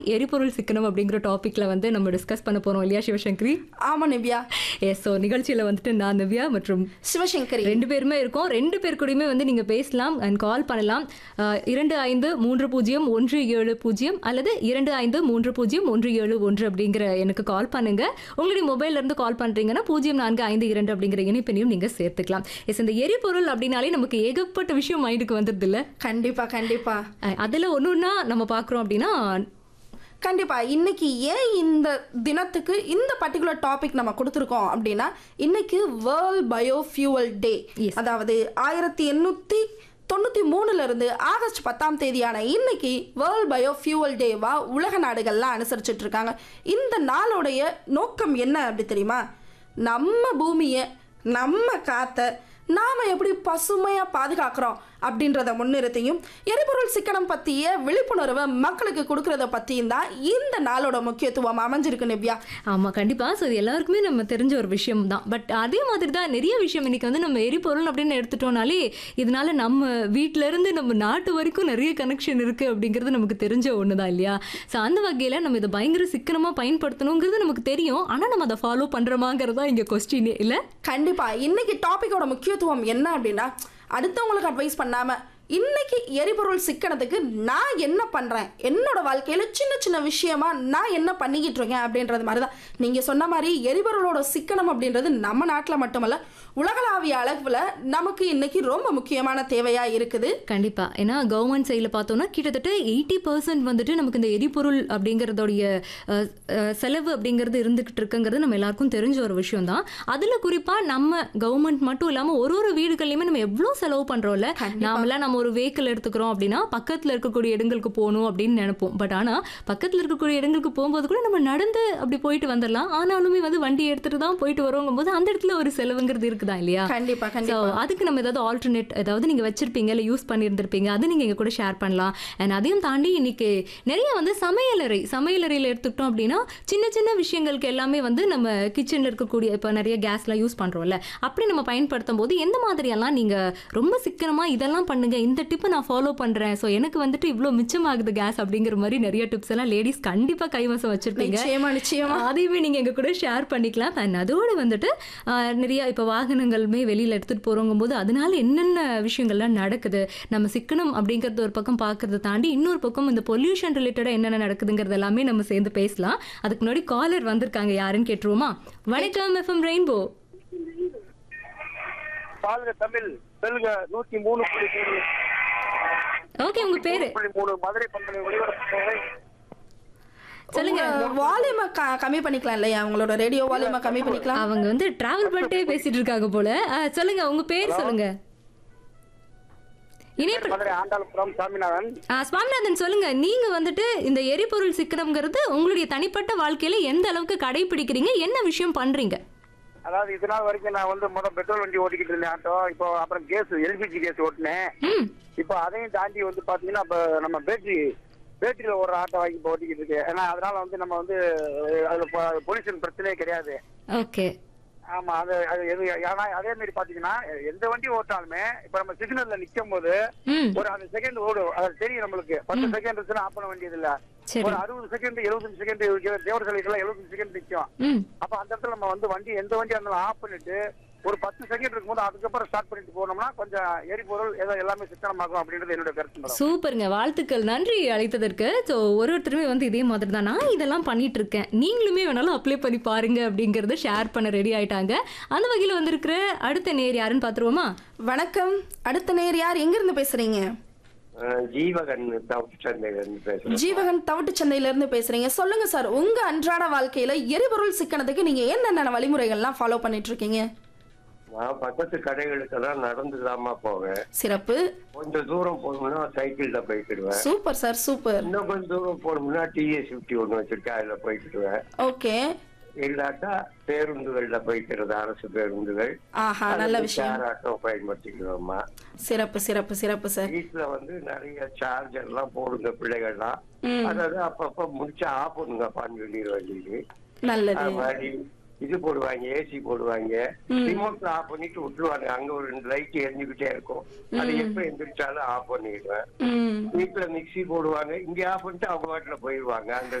எரிபொருள் சிக்கனம் அப்படிங்கிற டாபிக்ல வந்து நம்ம டிஸ்கஸ் பண்ண போறோம் இல்லையா சிவசங்கரி ஆமா நிவ்யா எஸ் ஸோ நிகழ்ச்சியில வந்துட்டு நான் திவ்யா மற்றும் சிவசங்கரி ரெண்டு பேருமே இருக்கோம் ரெண்டு பேர் கூடயுமே வந்து நீங்க பேசலாம் அண்ட் கால் பண்ணலாம் அஹ், இரண்டு ஐந்து மூன்று பூஜ்ஜியம் ஒன்று ஏழு பூஜ்ஜியம் அல்லது இரண்டு ஐந்து மூன்று பூஜ்ஜியம் ஒன்று ஏழு ஒன்று அப்படிங்கிற எனக்கு கால் பண்ணுங்க உங்களுடைய மொபைல்ல இருந்து கால் பண்றீங்கன்னா பூஜ்ஜியம் நான்கு ஐந்து இரண்டு அப்படிங்கிற இணைப்பினையும் நீங்க சேர்த்துக்கலாம் எஸ் இந்த எரிபொருள் அப்படின்னாலே நமக்கு ஏகப்பட்ட விஷயம் மைண்டுக்கு வந்துருது இல்ல கண்டிப்பா கண்டிப்பா அஹ், அதுல ஒன்று ஒன்றா நம்ம பார்க்குறோம் அப்படின்னா கண்டிப்பா இன்னைக்கு ஏன் இந்த தினத்துக்கு இந்த பர்டிகுலர் டாபிக் நம்ம கொடுத்துருக்கோம் அப்படின்னா இன்னைக்கு வேர்ல்ட் பயோஃபியூவல் டே Yes. அதாவது ஆயிரத்தி எண்ணூத்தி தொண்ணூத்தி மூணுல இருந்து ஆகஸ்ட் பத்தாம் தேதியான இன்னைக்கு வேர்ல்ட் பயோஃபியூவல் டேவா உலக நாடுகள்லாம் அனுசரிச்சுட்டு இருக்காங்க இந்த நாளுடைய நோக்கம் என்ன அப்படி தெரியுமா நம்ம பூமியை நம்ம காத்த நாம எப்படி பசுமையா பாதுகாக்கிறோம் அப்படின்றத முன்னிறுத்தியும் எரிபொருள் சிக்கனம் பத்திய விழிப்புணர்வை மக்களுக்கு கொடுக்கறத பத்தியும் தான் இந்த நாளோட முக்கியத்துவம் அமைஞ்சிருக்கு நிவ்யா ஆமா கண்டிப்பா ஸோ இது எல்லாருக்குமே நம்ம தெரிஞ்ச ஒரு விஷயம் தான் பட் அதே மாதிரி தான் நிறைய விஷயம் இன்னைக்கு வந்து நம்ம எரிபொருள் அப்படின்னு எடுத்துட்டோம்னாலே இதனால நம்ம வீட்ல இருந்து நம்ம நாட்டு வரைக்கும் நிறைய கனெக்ஷன் இருக்கு அப்படிங்கிறது நமக்கு தெரிஞ்ச ஒன்று தான் இல்லையா ஸோ அந்த வகையில நம்ம இதை பயங்கர சிக்கனமா பயன்படுத்தணுங்கிறது நமக்கு தெரியும் ஆனா நம்ம அதை ஃபாலோ பண்றோமாங்கிறதா இங்க கொஸ்டின் இல்ல கண்டிப்பா இன்னைக்கு டாபிக்கோட முக்கியத்துவம் என்ன அப்படின்னா அடுத்தவங்களுக்கு அட்வைஸ் பண்ணாம இன்னைக்கு எரிபொருள் சிக்கனத்துக்கு நான் என்ன பண்றேன் என்னோட வாழ்க்கையில சின்ன சின்ன விஷயமா நான் என்ன பண்ணிக்கிட்டு இருக்கேன் அப்படின்றது மாதிரி தான் நீங்க சொன்ன மாதிரி எரிபொருளோட சிக்கனம் அப்படின்றது நம்ம நாட்டுல மட்டுமல்ல உலகளாவிய அளவுல நமக்கு இன்னைக்கு ரொம்ப முக்கியமான தேவையா இருக்குது கண்டிப்பா ஏன்னா கவர்மெண்ட் சைடில் பார்த்தோம்னா கிட்டத்தட்ட எயிட்டி பர்சன்ட் வந்துட்டு நமக்கு இந்த எரிபொருள் அப்படிங்கிறதோடைய அஹ், அஹ், செலவு அப்படிங்கிறது இருந்துகிட்டு இருக்குங்கிறது நம்ம எல்லாருக்கும் தெரிஞ்ச ஒரு விஷயம் தான் அதுல குறிப்பா நம்ம கவர்மெண்ட் மட்டும் இல்லாம ஒரு ஒரு வீடுகள்லையுமே நம்ம எவ்வளோ செலவு பண்றோம்ல நாமெல்லாம் நம்ம ஒரு வெஹிக்கிள் எடுத்துக்கிறோம் அப்படின்னா பக்கத்துல இருக்கக்கூடிய இடங்களுக்கு போகணும் அப்படின்னு நினைப்போம் பட் ஆனா பக்கத்துல இருக்கக்கூடிய இடங்களுக்கு போகும்போது கூட நம்ம நடந்து அப்படி போயிட்டு வந்துடலாம் ஆனாலுமே வந்து வண்டி எடுத்துட்டு தான் போயிட்டு வரோங்கும் போது அந்த இடத்துல ஒரு செலவுங்கிறது இருக்குதா இல்லையா கண்டிப்பா ஸோ கண்டிப்பா அதுக்கு நம்ம ஏதாவது ஆல்டர்னேட் ஏதாவது நீங்கள் வச்சிருப்பீங்க இல்லை யூஸ் பண்ணியிருந்திருப்பீங்க அது நீங்கள் எங்கள் கூட ஷேர் பண்ணலாம் அண்ட் அதையும் தாண்டி இன்னைக்கு நிறைய வந்து சமையலறை சமையலறையில் எடுத்துக்கிட்டோம் அப்படின்னா சின்ன சின்ன விஷயங்களுக்கு எல்லாமே வந்து நம்ம கிச்சனில் இருக்கக்கூடிய இப்போ நிறைய கேஸ்லாம் யூஸ் பண்ணுறோம்ல அப்படி நம்ம பயன்படுத்தும் போது எந்த மாதிரியெல்லாம் நீங்கள் ரொம்ப சிக்கனமாக இதெல்லாம் பண்ணுங்க இந்த டிப்பை நான் ஃபாலோ பண்ணுறேன் ஸோ எனக்கு வந்துட்டு இவ்வளோ மிச்சமாகுது கேஸ் அப்படிங்கிற மாதிரி நிறைய டிப்ஸ் எல்லாம் லேடிஸ் கண்டிப்பாக கைவசம் வச்சிருப்பீங்க நிச்சயமா நிச்சயமா அதையுமே நீங்க எங்க கூட ஷேர் பண்ணிக்கலாம் அண்ட் அதோடு வந்துட்டு ஆஹ், நிறைய இப்போ வாகனங்களுமே வெளியில எடுத்துட்டு போறோங்கும் போது அதனால என்னென்ன விஷயங்கள்லாம் நடக்குது நம்ம சிக்கனம் அப்படிங்கறது ஒரு பக்கம் பார்க்கறத தாண்டி இன்னொரு பக்கம் இந்த பொல்யூஷன் ரிலேட்டடா என்னென்ன நடக்குதுங்கிறது எல்லாமே நம்ம சேர்ந்து பேசலாம் அதுக்கு முன்னாடி காலர் வந்திருக்காங்க யாருன்னு கேட்டுருவோமா வணக்கம் எஃப்எம் ரெயின்போ வாழ்க தமிழ் வெல்க நூத்தி மூணு புள்ளி மூணு ஓகே உங்க பேரு புள்ளி மூணு மதுரை பண்பலை ஒளிபரப்பு சொல்லுங்க வால்யூமை கம்மி பண்ணிக்கலாம் இல்லையா உங்களோட ரேடியோ வால்யூமை கம்மி பண்ணிக்கலாம் அவங்க வந்து டிராவல் பண்ணிட்டே பேசிட்டு இருக்காங்க போல ஆஹ், சொல்லுங்க உங்க பேர் சொல்லுங்க இணைப்பு மதுரை ஆண்டாளுபுரம் சாமிநாதன் ஆ, சுவாமிநாதன் சொல்லுங்க நீங்க வந்துட்டு இந்த எரிபொருள் சிக்கனம்ங்கிறது உங்களுடைய தனிப்பட்ட வாழ்க்கையில எந்த அளவுக்கு கடைபிடிக்கிறீங்க என்ன விஷயம் பண்றீங்க அதாவது இது நாள் வரைக்கும் நான் வந்து முதல் பெட்ரோல் வண்டி ஓட்டிக்கிட்டு இருந்தேன் ஆட்டோ இப்போ அப்புறம் கேஸ் எல்பிஜி கேஸ் ஓட்டினேன் ம் இப்போ அதையும் தாண்டி வந்து பாத்தீங்கன்னா இப்போ நம்ம பேட்டரி பேட்டரியில ஒரு ஆட்டோ வாங்கி இப்போ ஓட்டிக்கிட்டு இருக்கு ஏன்னா அதனால வந்து நம்ம வந்து அஹ், அதுல பொல்யூஷன் பிரச்சனையே கிடையாது ஓகே ஆமா அது அது எது ஏன்னா அதே மாதிரி பாத்தீங்கன்னா எந்த வண்டி ஓட்டாலுமே இப்ப நம்ம சிக்னல்ல நிக்கும் போது ம் ஒரு அந்த செகண்ட் ஓடும் அது தெரியும் நம்மளுக்கு பத்து செகண்ட் இருந்துச்சுன்னா ஆஃப் பண்ண வேண்டியது இல்ல சரி ஒரு அறுபது செகண்ட் எழுபத்தஞ்சு செகண்ட் தேவர் சிலைக்கெல்லாம் எழுபத்தஞ்சு செகண்ட் நிக்கும் ம் அப்ப அந்த இடத்துல நம்ம வந்து வண்டி எந்த வண்டியா இருந்தாலும் ஆஃப் பண்ணிட்டு ஒரு பத்து செகண்ட் இருக்கும்போது அதுக்கப்புறம் ஸ்டார்ட் பண்ணிட்டு போனோம்னா கொஞ்சம் எரிபொருள் ஏதோ எல்லாமே சிக்கனமாகும் அப்படின்றது என்னோட கருத்து மேடம் சூப்பருங்க வாழ்த்துக்கள் நன்றி அழைத்ததற்கு ஸோ ஒரு ஒருத்தருமே வந்து இதே மாதிரி தான் நான் இதெல்லாம் பண்ணிட்டு இருக்கேன் நீங்களுமே வேணாலும் அப்ளை பண்ணி பாருங்க அப்படிங்கறத ஷேர் பண்ண ரெடி ஆயிட்டாங்க அந்த வகையில் வந்திருக்கிற அடுத்த நேர் யாருன்னு பார்த்துருவோமா வணக்கம் அடுத்த நேர் யார் எங்க இருந்து பேசுறீங்க அஹ் ஜீவகன் சவுத்சந்தையிலிருந்து பேசுறேன் ஜீவகன் தவிட்டு சந்தையில இருந்து பேசுறீங்க சொல்லுங்க சார் உங்க அன்றாட வாழ்க்கையில எரிபொருள் சிக்கனத்துக்கு நீங்க என்னென்ன வழிமுறைகள்லாம் ஃபாலோ பண்ணிட்டு இருக்கீங்க நான் பக்கத்து கடைகளுக்கெல்லாம் நடந்துதாம்மா போவேன் சிறப்பு கொஞ்சம் தூரம் போகணும்னா சைக்கிள்ல போய்க்கிடுவேன் சூப்பர் சார் சூப்பர் இன்னும் கொஞ்சம் தூரம் போகணும்னா டிஎஸ் ஃபிஃப்டி ஒன்று வச்சிருக்கேன் அதுல போய்க்கிடுவேன் ஓகே இல்லாட்டா பேருந்துகள்ல போய்க்கிறது அரசு பேருந்துகள் ஆஹா நல்ல விஷயம் ஷேர் ஆட்டோ பயன்படுத்திக்கிறோம்மா சிறப்பு சிறப்பு சிறப்பு சார் வீட்டுல வந்து நிறைய சார்ஜர் எல்லாம் போடுங்க பிள்ளைகள்லாம் ம். அதாவது அப்பப்ப முடிச்சு ஆஃப் பண்ணுங்கப்பான்னு சொல்லிடுவேன் சொல்லி நல்லது அது மாதிரி இது போடுவாங்க ஏசி போடுவாங்க ரிமோட்ல ஆஃப் பண்ணிட்டு விட்டுருவாங்க அங்க ஒரு ரெண்டு லைட் எரிஞ்சுக்கிட்டே இருக்கும் அது எப்ப எந்திரிச்சாலும் ஆஃப் பண்ணிடுவேன் ம் வீட்டுல மிக்ஸி போடுவாங்க இங்க ஆஃப் பண்ணிட்டு அவங்க வாட்டில போயிடுவாங்க அந்த